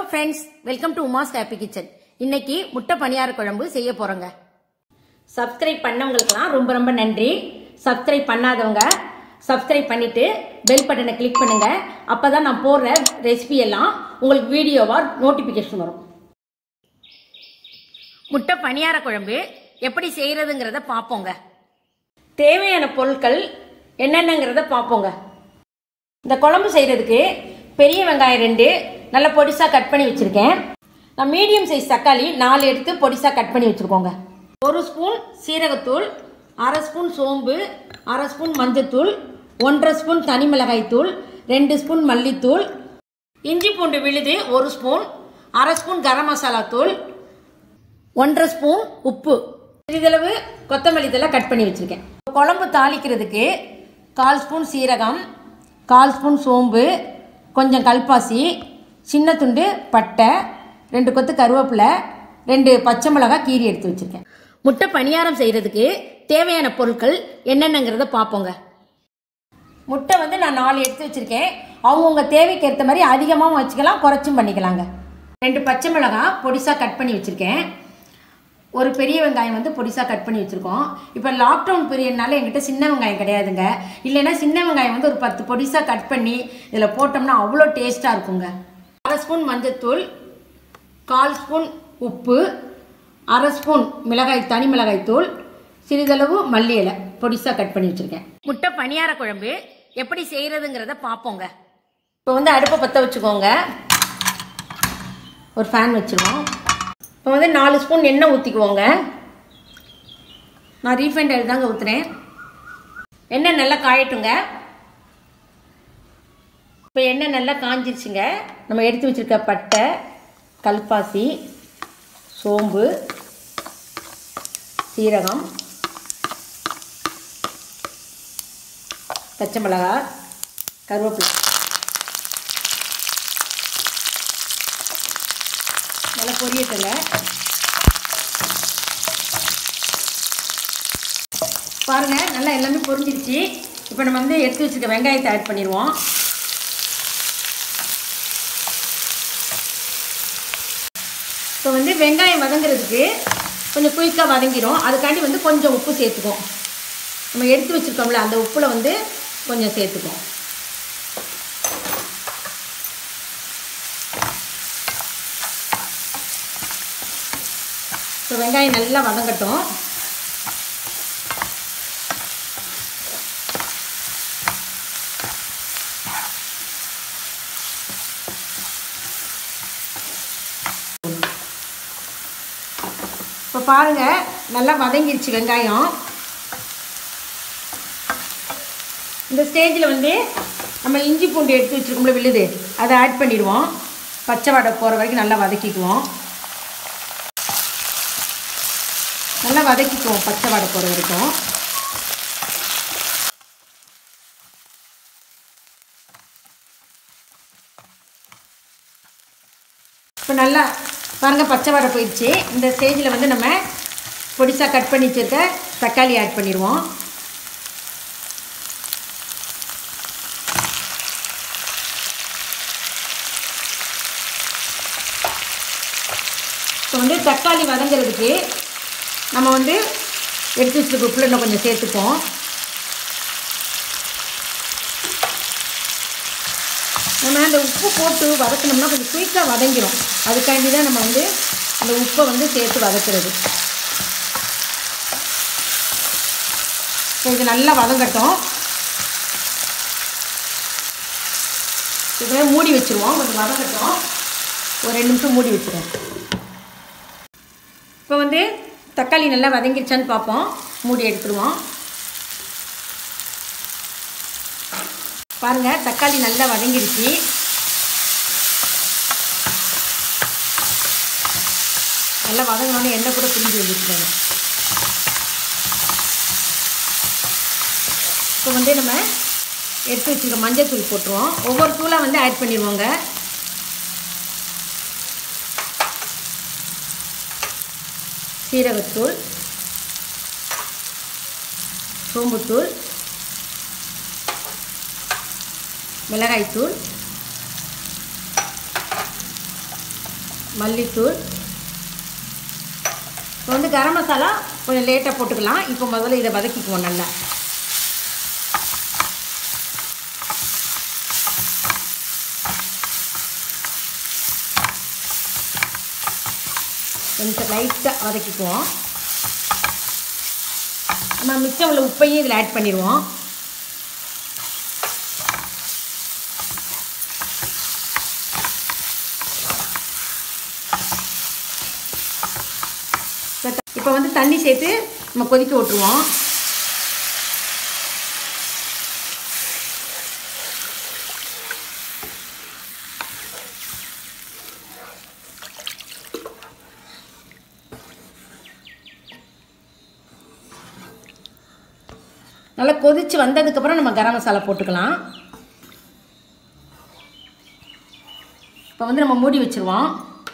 friends welcome to Uma's happy kitchen இன்னைக்கு முட்டை பணியார குழம்பு செய்ய போறோங்க சப்ஸ்கிரைப் பண்ணவங்களுக்குலாம் ரொம்ப ரொம்ப நன்றி சப்ஸ்கிரைப் பண்ணாதவங்க சப்ஸ்கிரைப் பண்ணிட்டு பெல் பட்டனை கிளிக் பண்ணுங்க அப்பதான் நான் போடுற ரெசிபி எல்லாம் உங்களுக்கு வீடியோவா நோட்டிபிகேஷன் வரும் முட்டை பணியார குழம்பு எப்படி செய்யறதுங்கிறத பார்ப்போங்க தேவையான பொருட்கள் என்னென்னங்கிறத பார்ப்போங்க இந்த குழம்பு செய்கிறதுக்கு பெரிய வெங்காயம் ரெண்டு நல்லா பொடிசாக கட் பண்ணி வச்சுருக்கேன் நான் மீடியம் சைஸ் தக்காளி நாலு எடுத்து பொடிசாக கட் பண்ணி வச்சுருக்கோங்க ஒரு ஸ்பூன் சீரகத்தூள் அரை ஸ்பூன் சோம்பு அரை ஸ்பூன் மஞ்சத்தூள் ஒன்றரை ஸ்பூன் தனி மிளகாய் தூள் ரெண்டு ஸ்பூன் மல்லித்தூள் இஞ்சி பூண்டு விழுது ஒரு ஸ்பூன் அரை ஸ்பூன் கரம் மசாலா தூள் ஒன்றரை ஸ்பூன் உப்பு சிறிதளவு கொத்தமல்லி தழை கட் பண்ணி வச்சுருக்கேன் குழம்பு தாளிக்கிறதுக்கு கால் ஸ்பூன் சீரகம் கால் ஸ்பூன் சோம்பு கொஞ்சம் கல்பாசி சின்ன துண்டு பட்டை ரெண்டு கொத்து கருவேப்பிலை ரெண்டு பச்சை மிளகாய் கீரி எடுத்து வச்சுருக்கேன் முட்டை பணியாரம் செய்கிறதுக்கு தேவையான பொருட்கள் என்னென்னங்கிறத பார்ப்போங்க முட்டை வந்து நான் நாலு எடுத்து வச்சுருக்கேன் அவங்கவுங்க தேவைக்கு ஏற்ற மாதிரி அதிகமாகவும் வச்சுக்கலாம் குறைச்சும் பண்ணிக்கலாங்க ரெண்டு பச்சை மிளகாய் பொடிசாக கட் பண்ணி வச்சுருக்கேன் ஒரு பெரிய வெங்காயம் வந்து பொடிசாக கட் பண்ணி வச்சுருக்கோம் இப்போ லாக்டவுன் பீரியட்னால என்கிட்ட சின்ன வெங்காயம் கிடையாதுங்க இல்லைன்னா சின்ன வெங்காயம் வந்து ஒரு பத்து பொடிசாக கட் பண்ணி இதில் போட்டோம்னா அவ்வளோ டேஸ்ட்டாக இருக்குங்க அரை ஸ்பூன் மஞ்சத்தூள் கால் ஸ்பூன் உப்பு அரை ஸ்பூன் மிளகாய் தனி மிளகாய் தூள் சிறிதளவு மல்லி இலை பொடிசாக கட் பண்ணி வச்சுருக்கேன் முட்டை பணியார குழம்பு எப்படி செய்கிறதுங்கிறத பார்ப்போங்க இப்போ வந்து அடுப்பை பற்ற வச்சுக்கோங்க ஒரு ஃபேன் வச்சுருவோம் இப்போ வந்து நாலு ஸ்பூன் எண்ணெய் ஊற்றிக்குவோங்க நான் ரீஃபைண்ட் ஆயில் தாங்க ஊற்றுறேன் எண்ணெய் நல்லா காயட்டுங்க இப்போ எண்ணெய் நல்லா காஞ்சிருச்சுங்க நம்ம எடுத்து வச்சுருக்க பட்டை கல்பாசி சோம்பு சீரகம் பச்சை மிளகாய் கருவேப்பிலை நல்லா பொரியட்டுங்க பாருங்க நல்லா எல்லாமே பொரிஞ்சிருச்சு இப்போ நம்ம வந்து எடுத்து வச்சுருக்க வெங்காயத்தை ஆட் பண்ணிடுவோம் இப்போ வந்து வெங்காயம் வதங்குறதுக்கு கொஞ்சம் குயிக்காக வதங்கிடும் அதுக்காண்டி வந்து கொஞ்சம் உப்பு சேர்த்துக்குவோம் நம்ம எடுத்து வச்சுருக்கோம்ல அந்த உப்பில் வந்து கொஞ்சம் சேர்த்துக்குவோம் இப்போ வெங்காயம் நல்லா வதங்கட்டும் இப்போ பாருங்க நல்லா வதங்கிருச்சு வெங்காயம் இந்த ஸ்டேஜில் வந்து நம்ம இஞ்சி பூண்டு எடுத்து வச்சுருக்கோம்ல விழுது அதை ஆட் பண்ணிடுவோம் பச்சை வடை போகிற வரைக்கும் நல்லா வதக்கிக்குவோம் நல்லா வதக்கிக்குவோம் பச்சை வடை போகிற வரைக்கும் இப்போ நல்லா பாருங்கள் பச்சை வடை போயிடுச்சு இந்த ஸ்டேஜில் வந்து நம்ம பொடிசாக கட் பண்ணி வச்சுருக்க தக்காளி ஆட் பண்ணிடுவோம் இப்போ வந்து தக்காளி வதங்கிறதுக்கு நம்ம வந்து எடுத்து வச்சுருக்க உப்புல இன்னும் கொஞ்சம் சேர்த்துப்போம் நம்ம அந்த உப்பு போட்டு வதக்கணும்னா கொஞ்சம் குயிக்காக வதங்கிடும் அதுக்காண்டி தான் நம்ம வந்து அந்த உப்பை வந்து சேர்த்து வதக்கிறது இது நல்லா வதங்கட்டும் இதுவே மூடி வச்சுருவோம் கொஞ்சம் வதங்கட்டும் ஒரு ரெண்டு நிமிஷம் மூடி வச்சுருவோம் இப்போ வந்து தக்காளி நல்லா வதங்கிருச்சான்னு பார்ப்போம் மூடி எடுத்துருவோம் பாருங்கள் தக்காளி நல்லா வதங்கிருச்சு நல்லா வதங்கினோன்னு எண்ணெய் கூட பிரிஞ்சு வந்துருக்காங்க இப்போ வந்து நம்ம எடுத்து வச்சுருக்க மஞ்சள் தூள் போட்டுருவோம் ஒவ்வொரு தூளாக வந்து ஆட் பண்ணிடுவோங்க சீரகத்தூள் சோம்புத்தூள் மிளகாய்த்தூள் மல்லித்தூள் இப்போ வந்து கரம் மசாலா கொஞ்சம் லேட்டாக போட்டுக்கலாம் இப்போ முதல்ல இதை வதக்கிக்குவோம் நல்லா கொஞ்சம் லைட்டாக வதக்கிக்குவோம் நம்ம மிச்சம் உள்ள உப்பையும் இதில் ஆட் பண்ணிடுவோம் இப்போ வந்து தண்ணி சேர்த்து நம்ம கொதிக்க விட்டுருவோம் நல்லா கொதிச்சு வந்ததுக்கப்புறம் நம்ம கரம் மசாலா போட்டுக்கலாம் இப்போ வந்து நம்ம மூடி வச்சுருவோம்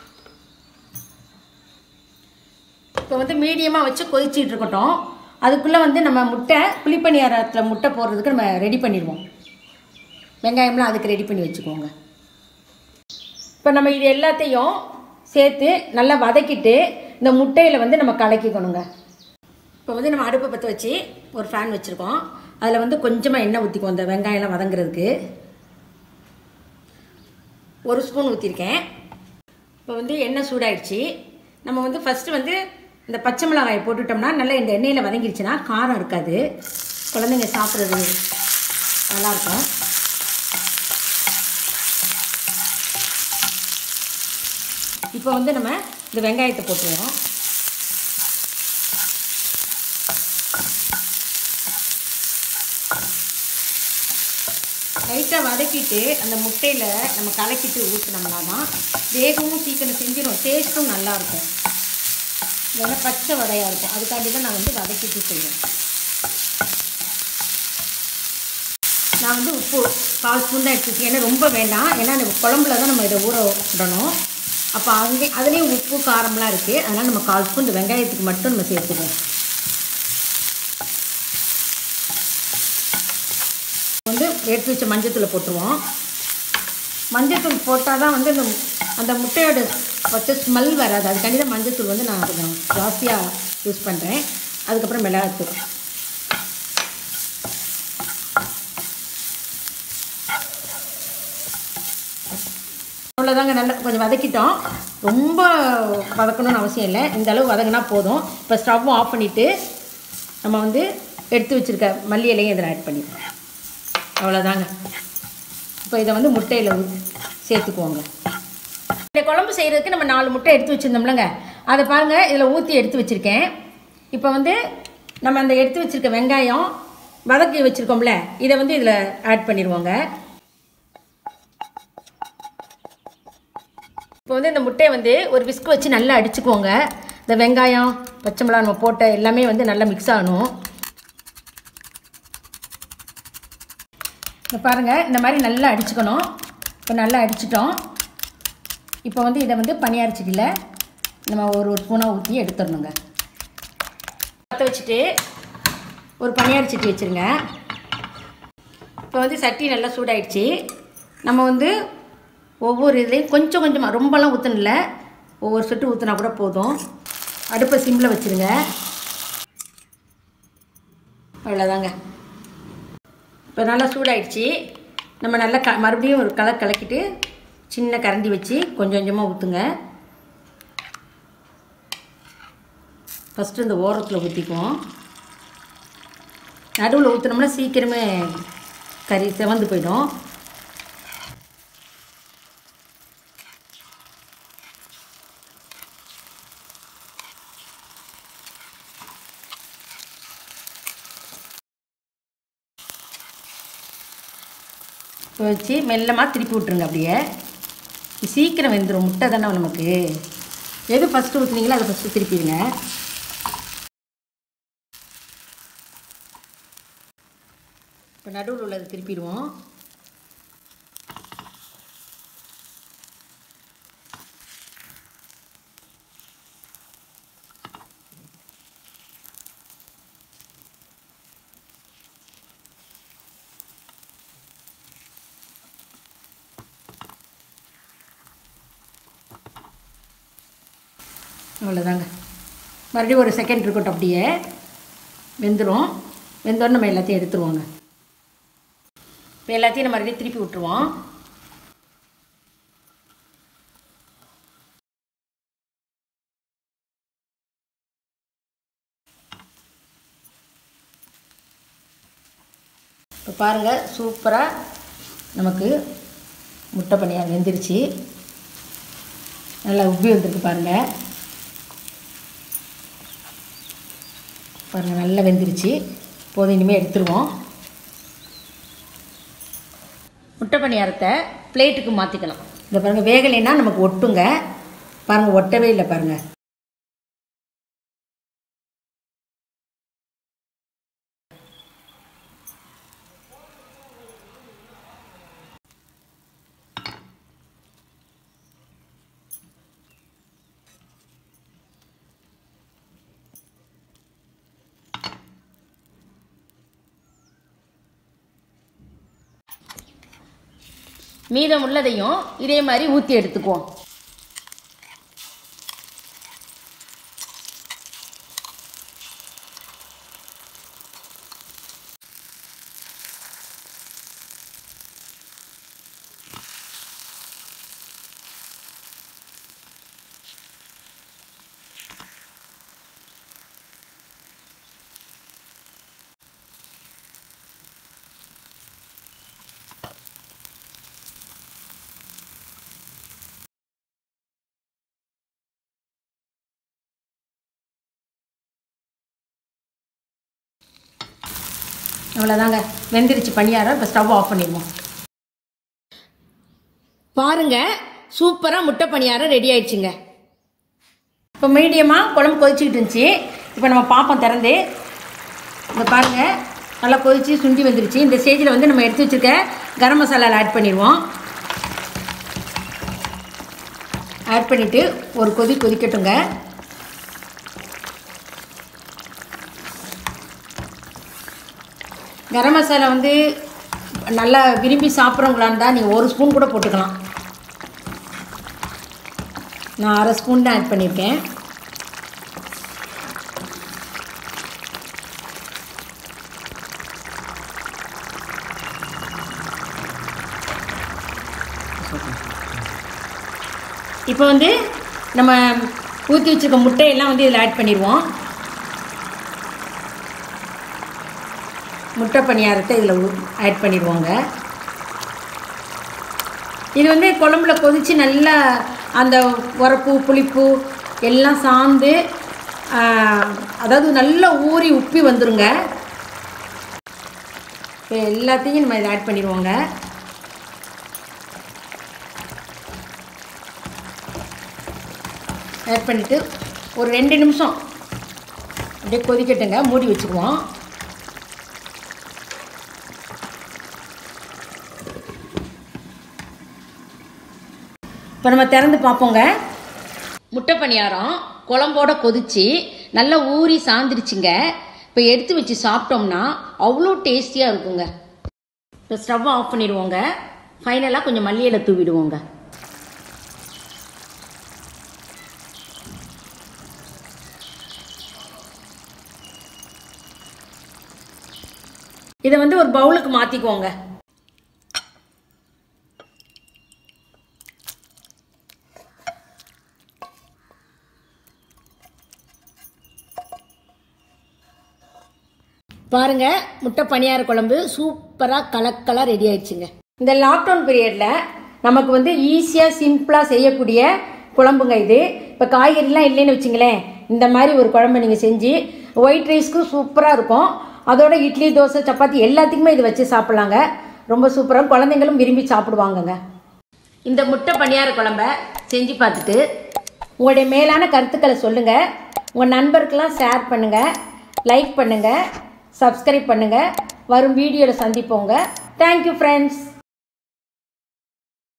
இப்போ வந்து மீடியமாக வச்சு கொதிச்சிட்டு இருக்கட்டும் அதுக்குள்ளே வந்து நம்ம முட்டை புளிப்பணியாரத்தில் முட்டை போடுறதுக்கு நம்ம ரெடி பண்ணிடுவோம் வெங்காயம்லாம் அதுக்கு ரெடி பண்ணி வச்சுக்கோங்க இப்போ நம்ம இது எல்லாத்தையும் சேர்த்து நல்லா வதக்கிட்டு இந்த முட்டையில் வந்து நம்ம கலக்கிக்கணுங்க இப்போ வந்து நம்ம அடுப்பை பற்ற வச்சு ஒரு ஃபேன் வச்சுருக்கோம் அதில் வந்து கொஞ்சமாக எண்ணெய் ஊற்றிக்குவோம் இந்த வெங்காயம்லாம் வதங்குறதுக்கு ஒரு ஸ்பூன் ஊற்றிருக்கேன் இப்போ வந்து எண்ணெய் சூடாயிடுச்சு நம்ம வந்து ஃபஸ்ட்டு வந்து இந்த பச்சை மிளகாயை போட்டுட்டோம்னா நல்லா இந்த எண்ணெயில் வதங்கிருச்சுன்னா காரம் இருக்காது குழந்தைங்க சாப்பிட்றது நல்லாயிருக்கும் இப்போ வந்து நம்ம இந்த வெங்காயத்தை போட்டுருவோம் லைட்டாக வதக்கிட்டு அந்த முட்டையில் நம்ம கலக்கிட்டு ஊற்றினோம்னா தான் வேகமும் சீக்கிரம் செஞ்சிடும் டேஸ்ட்டும் நல்லாயிருக்கும் இல்லைன்னா பச்சை வடையாக இருக்கும் அதுக்காண்டி தான் நான் வந்து வதக்கிட்டு செய்வேன் நான் வந்து உப்பு கால் ஸ்பூன் தான் எடுத்துக்கேன் ஏன்னா ரொம்ப வேண்டாம் ஏன்னா இந்த குழம்புல தான் நம்ம இதை ஊற விடணும் அப்போ அங்கே அதுலேயும் உப்பு காரம்லாம் இருக்குது அதனால் நம்ம கால் ஸ்பூன் இந்த வெங்காயத்துக்கு மட்டும் நம்ம சேர்த்துக்குவோம் வந்து எடுத்து வச்ச மஞ்சத்தூளை போட்டுருவோம் மஞ்சத்தூள் போட்டால் தான் வந்து அந்த அந்த முட்டையோட பச்சை ஸ்மெல் வராது அதுக்காண்டி தான் மஞ்சத்தூள் வந்து நான் கொஞ்சம் ஜாஸ்தியாக யூஸ் பண்ணுறேன் அதுக்கப்புறம் மிளகாத்தூள் அவ்வளோதாங்க நல்லா கொஞ்சம் வதக்கிட்டோம் ரொம்ப வதக்கணும்னு அவசியம் இல்லை இந்த அளவு வதங்கினா போதும் இப்போ ஸ்டவ்வும் ஆஃப் பண்ணிவிட்டு நம்ம வந்து எடுத்து வச்சுருக்க மல்லி இலையும் இதில் ஆட் பண்ணிடுவோம் அவ்வளோதாங்க இப்போ இதை வந்து முட்டையில் ஊத்தி சேர்த்துக்குவோங்க இந்த குழம்பு செய்கிறதுக்கு நம்ம நாலு முட்டை எடுத்து வச்சுருந்தோம்லங்க அதை பாருங்கள் இதில் ஊற்றி எடுத்து வச்சுருக்கேன் இப்போ வந்து நம்ம அந்த எடுத்து வச்சுருக்க வெங்காயம் வதக்கி வச்சுருக்கோம்ல இதை வந்து இதில் ஆட் பண்ணிடுவோங்க இப்போ வந்து இந்த முட்டையை வந்து ஒரு விஸ்க் வச்சு நல்லா அடிச்சுக்குவோங்க இந்த வெங்காயம் பச்சை மிளகா நம்ம போட்ட எல்லாமே வந்து நல்லா மிக்ஸ் ஆகணும் இப்போ பாருங்கள் இந்த மாதிரி நல்லா அடிச்சுக்கணும் இப்போ நல்லா அடிச்சிட்டோம் இப்போ வந்து இதை வந்து பனியாரிச்சிட்டியில் நம்ம ஒரு ஒரு ஸ்பூனாக ஊற்றி எடுத்துடணுங்க பற்ற வச்சுட்டு ஒரு பனியாரி சட்டி வச்சுருங்க இப்போ வந்து சட்டி நல்லா சூடாயிடுச்சு நம்ம வந்து ஒவ்வொரு இதுலேயும் கொஞ்சம் கொஞ்சமாக ரொம்பலாம் ஊற்றணும்ல ஒவ்வொரு சொட்டு ஊற்றினா கூட போதும் அடுப்பை சிம்மில் வச்சுருங்க அவ்வளோதாங்க இப்போ நல்லா சூடாயிடுச்சு நம்ம நல்லா க மறுபடியும் ஒரு கலர் கலக்கிட்டு சின்ன கரண்டி வச்சு கொஞ்சம் கொஞ்சமாக ஊற்றுங்க ஃபஸ்ட்டு இந்த ஓரத்தில் ஊற்றிக்குவோம் நடுவில் ஊற்றினோம்னா சீக்கிரமே கறி செவந்து போயிடும் இப்போ வச்சு மெல்லமாக திருப்பி விட்ருங்க அப்படியே சீக்கிரம் வெந்துடும் முட்டை தானே நமக்கு எது ஃபஸ்ட்டு ஊற்றுனீங்களோ அதை ஃபஸ்ட்டு திருப்பிடுங்க இப்போ நடுவில் உள்ளதை திருப்பிடுவோம் அவ்வளோதாங்க மறுபடியும் ஒரு செகண்ட் இருக்கட்டும் அப்படியே வெந்துடும் வெந்தோடனே நம்ம எல்லாத்தையும் எடுத்துருவோங்க இப்போ எல்லாத்தையும் நம்ம மறுபடியும் திருப்பி விட்டுருவோம் இப்போ பாருங்கள் சூப்பராக நமக்கு முட்டை பணியாரம் வெந்துருச்சு நல்லா உப்பி வந்திருக்கு பாருங்கள் பாருங்கள் நல்லா வெந்துருச்சு போதும் இனிமேல் எடுத்துருவோம் முட்டை பணியாரத்தை பிளேட்டுக்கு மாற்றிக்கலாம் இந்த பாருங்கள் வேகலைன்னா நமக்கு ஒட்டுங்க பாருங்கள் ஒட்டவே இல்லை பாருங்கள் மீதம் உள்ளதையும் இதே மாதிரி ஊற்றி எடுத்துக்குவோம் அவ்வளோதாங்க வெந்துருச்சு பணியாரம் இப்போ ஸ்டவ் ஆஃப் பண்ணிடுவோம் பாருங்க சூப்பராக முட்டை பணியாரம் ரெடி ஆயிடுச்சுங்க இப்போ மீடியமாக குழம்பு கொதிச்சுக்கிட்டு இருந்துச்சு இப்போ நம்ம பார்ப்போம் திறந்து இந்த பாருங்க நல்லா கொதிச்சு சுண்டி வந்துருச்சு இந்த ஸ்டேஜில் வந்து நம்ம எடுத்து வச்சிருக்க கரம் மசாலாவில் ஆட் பண்ணிடுவோம் ஆட் பண்ணிவிட்டு ஒரு கொதி கொதிக்கட்டுங்க கரம் மசாலா வந்து நல்லா விரும்பி சாப்பிட்றவங்களா இருந்தால் நீங்கள் ஒரு ஸ்பூன் கூட போட்டுக்கலாம் நான் அரை ஸ்பூன் தான் ஆட் பண்ணியிருக்கேன் இப்போ வந்து நம்ம ஊற்றி வச்சுருக்க முட்டையெல்லாம் வந்து இதில் ஆட் பண்ணிடுவோம் முட்டை பணியாரத்தை இதில் ஆட் பண்ணிடுவோங்க இது வந்து குழம்புல கொதித்து நல்லா அந்த உரப்பு புளிப்பு எல்லாம் சார்ந்து ஆஹ், அதாவது நல்லா ஊறி உப்பி வந்துருங்க இப்போ எல்லாத்தையும் நம்ம இதை ஆட் பண்ணிடுவோங்க ஆட் பண்ணிவிட்டு ஒரு ரெண்டு நிமிஷம் அப்படியே கொதிக்கட்டுங்க மூடி வச்சுக்குவோம் இப்போ நம்ம திறந்து பார்ப்போங்க முட்டை பணியாரம் குழம்போட கொதிச்சு நல்லா ஊறி சாந்துருச்சுங்க இப்போ எடுத்து வச்சு சாப்பிட்டோம்னா அவ்வளோ டேஸ்டியாக இருக்குங்க இப்போ ஸ்டவ் ஆஃப் பண்ணிடுவோங்க ஃபைனலாக கொஞ்சம் மல்லியில தூவிடுவோங்க இதை வந்து ஒரு பவுலுக்கு மாற்றிக்குவோங்க பாருங்க முட்டை பணியார குழம்பு சூப்பராக கலக்கலாக ரெடி ஆயிடுச்சுங்க இந்த லாக்டவுன் பீரியடில் நமக்கு வந்து ஈஸியாக சிம்பிளாக செய்யக்கூடிய குழம்புங்க இது இப்போ காய்கறிலாம் இல்லைன்னு வச்சுங்களேன் இந்த மாதிரி ஒரு குழம்பு நீங்கள் செஞ்சு ஒயிட் ரைஸ்க்கும் சூப்பராக இருக்கும் அதோட இட்லி தோசை சப்பாத்தி எல்லாத்துக்குமே இது வச்சு சாப்பிட்லாங்க ரொம்ப சூப்பராக குழந்தைங்களும் விரும்பி சாப்பிடுவாங்கங்க இந்த முட்டை பணியார குழம்ப செஞ்சு பார்த்துட்டு உங்களுடைய மேலான கருத்துக்களை சொல்லுங்கள் உங்கள் நண்பருக்கெல்லாம் ஷேர் பண்ணுங்கள் லைக் பண்ணுங்கள் சப்ஸ்கிரைப் பண்ணுங்கள் வரும் வீடியோவில் சந்திப்போங்க தேங்க்யூ ஃப்ரெண்ட்ஸ்